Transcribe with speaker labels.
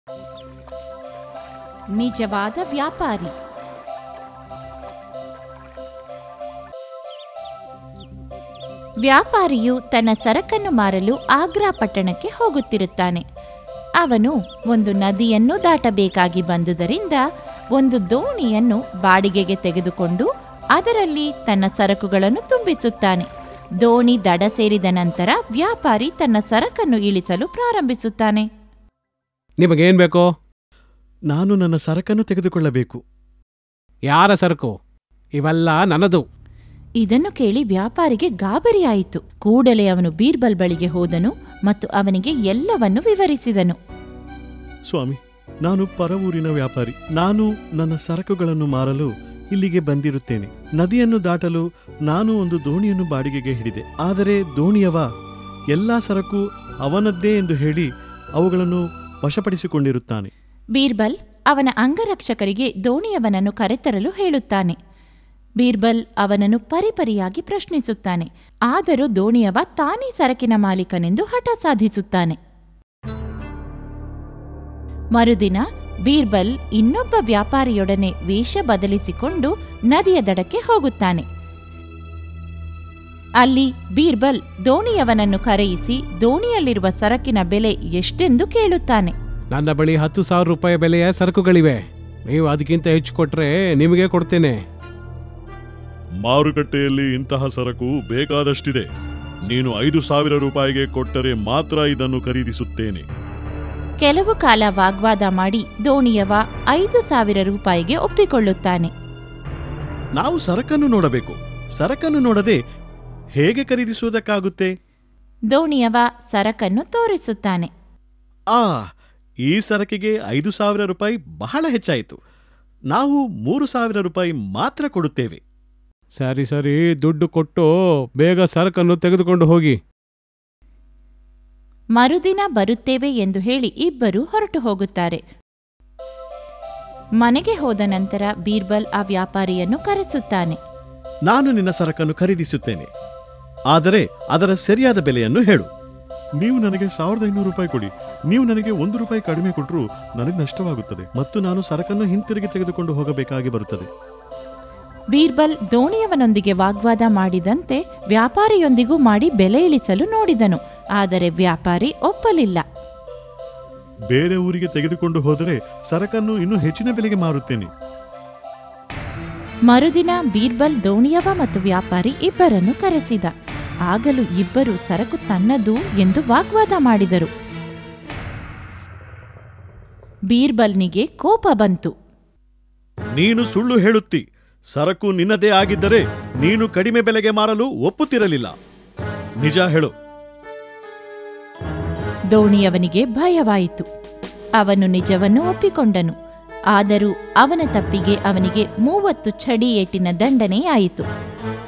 Speaker 1: ನಿಜವಾದ ವ್ಯಾಪಾರಿ ವ್ಯಾಪಾರಿಯು ತನ್ನ ಸರಕನ್ನು ಮಾರಲು ಆಗ್ರಾ ಪಟ್ಟಣಕ್ಕೆ ಹೋಗುತ್ತಿರುತ್ತಾನೆ ಅವನು ಒಂದು ನದಿಯನ್ನು ದಾಟಬೇಕಾಗಿ ಬಂದುದರಿಂದ ಒಂದು ದೋಣಿಯನ್ನು ಬಾಡಿಗೆಗೆ ತೆಗೆದುಕೊಂಡು ಅದರಲ್ಲಿ ತನ್ನ ಸರಕುಗಳನ್ನು ತುಂಬಿಸುತ್ತಾನೆ ದೋಣಿ ದಡ ಸೇರಿದ ನಂತರ ವ್ಯಾಪಾರಿ ತನ್ನ ಸರಕನ್ನು ಇಳಿಸಲು ಪ್ರಾರಂಭಿಸುತ್ತಾನೆ
Speaker 2: ನಿಮಗೇನ್ ಬೇಕು
Speaker 3: ನಾನು ನನ್ನ ಸರಕನ್ನು ತೆಗೆದುಕೊಳ್ಳಬೇಕು
Speaker 2: ಯಾರ ಸರಕು ಇವೆಲ್ಲ ನನ್ನದು
Speaker 1: ಇದನ್ನು ಕೇಳಿ ವ್ಯಾಪಾರಿಗೆ ಗಾಬರಿಯಾಯಿತು ಕೂಡಲೇ ಅವನು ಬೀರ್ಬಲ್ ಬಳಿಗೆ ಹೋದನು ಮತ್ತು ಅವನಿಗೆ ಎಲ್ಲವನ್ನು ವಿವರಿಸಿದನು
Speaker 3: ಸ್ವಾಮಿ ನಾನು ಪರವೂರಿನ ವ್ಯಾಪಾರಿ ನಾನು ನನ್ನ ಸರಕುಗಳನ್ನು ಮಾರಲು ಇಲ್ಲಿಗೆ ಬಂದಿರುತ್ತೇನೆ ನದಿಯನ್ನು ದಾಟಲು ನಾನು ಒಂದು ದೋಣಿಯನ್ನು ಬಾಡಿಗೆಗೆ ಹಿಡಿದೆ ಆದರೆ ದೋಣಿಯವ ಎಲ್ಲಾ ಸರಕು ಅವನದ್ದೇ ಎಂದು ಹೇಳಿ ಅವುಗಳನ್ನು ವಶಪಡಿಸಿಕೊಂಡಿರುತ್ತಾನೆ
Speaker 1: ಬೀರ್ಬಲ್ ಅವನ ಅಂಗರಕ್ಷಕರಿಗೆ ದೋಣಿಯವನನ್ನು ಕರೆತರಲು ಹೇಳುತ್ತಾನೆ ಬೀರ್ಬಲ್ ಅವನನ್ನು ಪರಿಪರಿಯಾಗಿ ಪ್ರಶ್ನಿಸುತ್ತಾನೆ ಆದರೂ ದೋಣಿಯವ ತಾನೇ ಸರಕಿನ ಮಾಲೀಕನೆಂದು ಹಠ ಸಾಧಿಸುತ್ತಾನೆ ಮರುದಿನ ಬೀರ್ಬಲ್ ಇನ್ನೊಬ್ಬ ವ್ಯಾಪಾರಿಯೊಡನೆ ವೇಷ ಬದಲಿಸಿಕೊಂಡು ನದಿಯ ದಡಕ್ಕೆ ಹೋಗುತ್ತಾನೆ ಅಲ್ಲಿ ಬೀರ್ಬಲ್ ದೋಣಿಯವನನ್ನು ಕರೆಯಿಸಿ ದೋಣಿಯಲ್ಲಿರುವ ಸರಕಿನ ಬೆಲೆ ಎಷ್ಟೆಂದು ಕೇಳುತ್ತಾನೆ
Speaker 2: ನನ್ನ ಬಳಿ ಹತ್ತು ಸಾವಿರ ರೂಪಾಯಿ ಬೆಲೆಯ ಸರಕುಗಳಿವೆ ನೀವು ಅದಕ್ಕಿಂತ ಹೆಚ್ಚು ಕೊಟ್ರೆ ನಿಮಗೆ ಕೊಡ್ತೇನೆ
Speaker 4: ಮಾರುಕಟ್ಟೆಯಲ್ಲಿ ಇಂತಹ ಸರಕು ಬೇಕಾದಷ್ಟಿದೆ ನೀನು ಐದು ಸಾವಿರ ರೂಪಾಯಿಗೆ ಕೊಟ್ಟರೆ ಮಾತ್ರ ಇದನ್ನು ಖರೀದಿಸುತ್ತೇನೆ
Speaker 1: ಕೆಲವು ಕಾಲ ವಾಗ್ವಾದ ಮಾಡಿ ದೋಣಿಯವ ಐದು ಸಾವಿರ ರೂಪಾಯಿಗೆ ಒಪ್ಪಿಕೊಳ್ಳುತ್ತಾನೆ
Speaker 3: ನಾವು ಸರಕನ್ನು ನೋಡಬೇಕು ಸರಕನ್ನು ನೋಡದೆ ಹೇಗೆ ಖರೀದಿಸುವುದಕ್ಕಾಗುತ್ತೆ
Speaker 1: ದೋಣಿಯವ ಸರಕನ್ನು ತೋರಿಸುತ್ತಾನೆ
Speaker 3: ಆ ಈ ಸರಕಿಗೆ ಐದು ಸಾವಿರ ರೂಪಾಯಿ ಬಹಳ ಹೆಚ್ಚಾಯಿತು ನಾವು ಮೂರು ಸಾವಿರ ರೂಪಾಯಿ ಮಾತ್ರ ಕೊಡುತ್ತೇವೆ
Speaker 2: ಸರಿ ಸರಿ ದುಡ್ಡು ಕೊಟ್ಟು ಬೇಗ ಸರಕನ್ನು ತೆಗೆದುಕೊಂಡು ಹೋಗಿ
Speaker 1: ಮರುದಿನ ಬರುತ್ತೇವೆ ಎಂದು ಹೇಳಿ ಇಬ್ಬರು ಹೊರಟು ಹೋಗುತ್ತಾರೆ ಮನೆಗೆ ಹೋದ ನಂತರ ಬೀರ್ಬಲ್ ಆ ವ್ಯಾಪಾರಿಯನ್ನು ಕರೆಸುತ್ತಾನೆ
Speaker 3: ನಾನು ನಿನ್ನ ಸರಕನ್ನು ಖರೀದಿಸುತ್ತೇನೆ ಆದರೆ ಅದರ ಸರಿಯಾದ ಬೆಲೆಯನ್ನು ಹೇಳು
Speaker 4: ನೀವು ನನಗೆ ಸಾವಿರದ ಐನೂರು ರೂಪಾಯಿ ಕೊಡಿ ನೀವು ನನಗೆ ಒಂದು ರೂಪಾಯಿ ಕಡಿಮೆ ಕೊಟ್ಟರು ನನಗೆ ನಷ್ಟವಾಗುತ್ತದೆ
Speaker 3: ಮತ್ತು ನಾನು ಸರಕನ್ನು ಹಿಂತಿರುಗಿ ತೆಗೆದುಕೊಂಡು ಹೋಗಬೇಕಾಗಿ ಬರುತ್ತದೆ
Speaker 1: ಬೀರ್ಬಲ್ ದೋಣಿಯವನೊಂದಿಗೆ ವಾಗ್ವಾದ ಮಾಡಿದಂತೆ ವ್ಯಾಪಾರಿಯೊಂದಿಗೂ ಮಾಡಿ ಬೆಲೆ ಇಳಿಸಲು ನೋಡಿದನು ಆದರೆ ವ್ಯಾಪಾರಿ ಒಪ್ಪಲಿಲ್ಲ
Speaker 4: ಬೇರೆ ಊರಿಗೆ ತೆಗೆದುಕೊಂಡು ಹೋದರೆ ಸರಕನ್ನು ಇನ್ನೂ ಹೆಚ್ಚಿನ ಬೆಲೆಗೆ ಮಾರುತ್ತೇನೆ
Speaker 1: ಮರುದಿನ ಬೀರ್ಬಲ್ ದೋಣಿಯವ ಮತ್ತು ವ್ಯಾಪಾರಿ ಇಬ್ಬರನ್ನು ಕರೆಸಿದ ಆಗಲೂ ಇಬ್ಬರು ಸರಕು ತನ್ನದು ಎಂದು ವಾಗ್ವಾದ ಮಾಡಿದರು ಬೀರ್ಬಲ್ನಿಗೆ ಕೋಪ ಬಂತು
Speaker 3: ನೀನು ಸುಳ್ಳು ಹೇಳುತ್ತಿ ಸರಕು ನಿನ್ನದೇ ಆಗಿದ್ದರೆ ನೀನು ಕಡಿಮೆ ಬೆಲೆಗೆ ಮಾರಲು ಒಪ್ಪುತ್ತಿರಲಿಲ್ಲ ನಿಜ ಹೇಳು
Speaker 1: ದೋಣಿಯವನಿಗೆ ಭಯವಾಯಿತು ಅವನು ನಿಜವನ್ನು ಒಪ್ಪಿಕೊಂಡನು ಆದರೂ ಅವನ ತಪ್ಪಿಗೆ ಅವನಿಗೆ ಮೂವತ್ತು ಛಡಿ ಏಟಿನ ದಂಡನೆಯಾಯಿತು